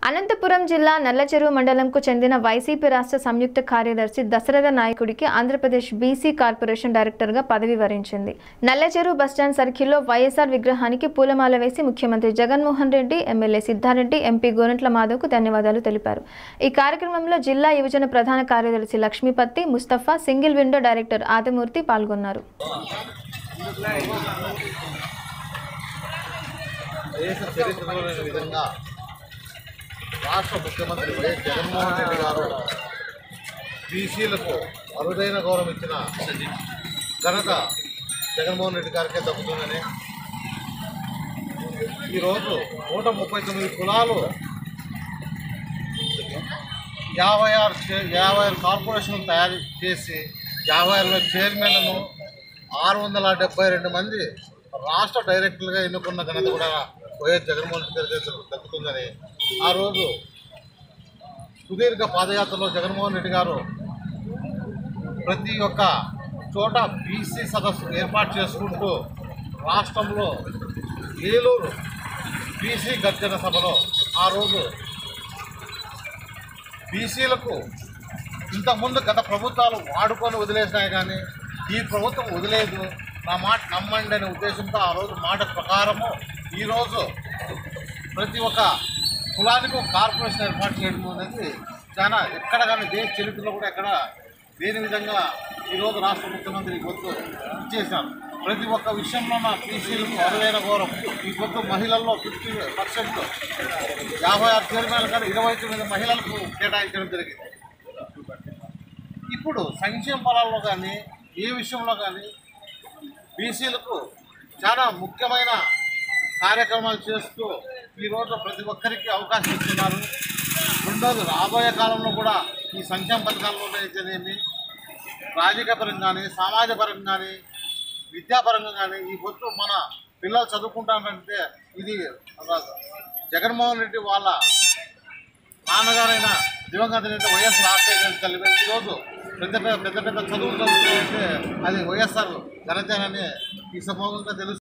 అనంతపురం జిల్లా నల్లచెరువు మండలంకు చెందిన వైసీపీ రాష్ట్ర సంయుక్త కార్యదర్శి దశరథ నాయకుడికి ఆంధ్రప్రదేశ్ బీసీ కార్పొరేషన్ డైరెక్టర్గా పదవి వరించింది నల్లచెరువు బస్టాండ్ సర్కిల్లో వైఎస్ఆర్ విగ్రహానికి పూలమాల వేసి ముఖ్యమంత్రి జగన్మోహన్ రెడ్డి ఎమ్మెల్యే సిద్ధారెడ్డి ఎంపీ గోరంట్ల మాధవ్కు ధన్యవాదాలు తెలిపారు ఈ కార్యక్రమంలో జిల్లా యువజన ప్రధాన కార్యదర్శి Lakshmipathi Mustafa single window director Adimurthy పాల్గొన్నారు దేశ చరిత్రలో లేని విధంగా రాష్ట్ర ముఖ్యమంత్రి వైఎస్ జగన్మోహన్ రెడ్డి గారు బీసీలకు అరుదైన గౌరవం ఇచ్చిన ఘనత జగన్మోహన్ రెడ్డి గారికే దక్కుతుందని ఈరోజు నూట ముప్పై తొమ్మిది కులాలు యాభై ఆరు చే- యాభై ఆరు కార్పొరేషన్లు తయారు చేసి యాభై ఆరు చైర్మన్లను ఆరు వందల డెబ్బై రెండు మంది రాష్ట్ర డైరెక్టర్లుగా ఎన్నుకున్న ఘనత కూడా వైఎస్ జగన్మోహన్ రెడ్డి గారికి దక్కుతుందని ఆ రోజు సుదీర్ఘ పాదయాత్రలో జగన్మోహన్ రెడ్డి గారు ప్రతి ఒక్క చోట బీసీ సదస్సు ఏర్పాటు చేసుకుంటూ రాష్ట్రంలో ఏలూరు బీసీ గర్జన సభలో ఆ రోజు బీసీలకు ఇంతకుముందు గత ప్రభుత్వాలు వాడుకొని వదిలేసినాయి కానీ ఈ ప్రభుత్వం వదిలేదు నా మాట నమ్మండి అనే ఉద్దేశంతో ఆ రోజు మాట ప్రకారము ఈరోజు ప్రతి ఒక్క కులానికి ఒక కార్పొరేషన్ ఏర్పాటు చేయడం అనేది చాలా ఎక్కడ కానీ దేశ చరిత్రలో కూడా ఎక్కడ లేని విధంగా ఈరోజు రాష్ట్ర ముఖ్యమంత్రి గొంతు ఇచ్చేశారు ప్రతి ఒక్క విషయంలో నా బీసీలకు అరుదైన గౌరవం ఈ పొద్దు మహిళల్లో ఫిఫ్టీ పర్సెంట్ యాభై ఆరు చైర్మన్లు కానీ ఇరవై తొమ్మిది మహిళలకు కేటాయించడం జరిగింది ఇప్పుడు సంక్షేమ ఫలాల్లో కానీ ఏ విషయంలో కానీ బీసీలకు చాలా ముఖ్యమైన కార్యక్రమాలు చేస్తూ ఈరోజు ప్రతి ఒక్కరికి అవకాశం ఇస్తున్నారు రెండోది రాబోయే కాలంలో కూడా ఈ సంక్షేమ పథకాల్లో అయితేనేమి రాజకీయ పరంగా కానీ సమాజ పరంగా కానీ విద్యాపరంగా కానీ ఈ పొద్దు మన పిల్లలు చదువుకుంటానంటే ఇది జగన్మోహన్ రెడ్డి వాళ్ళ నాన్నగారైన దివంగత నేత వైఎస్ రాజశేఖర రెడ్డి తల్లి ఈరోజు పెద్ద పెద్ద పెద్ద పెద్ద చదువులు చదువుతుంటే అది వైఎస్ఆర్ ఘనతేనని ఈ సమూహంగా తెలుసు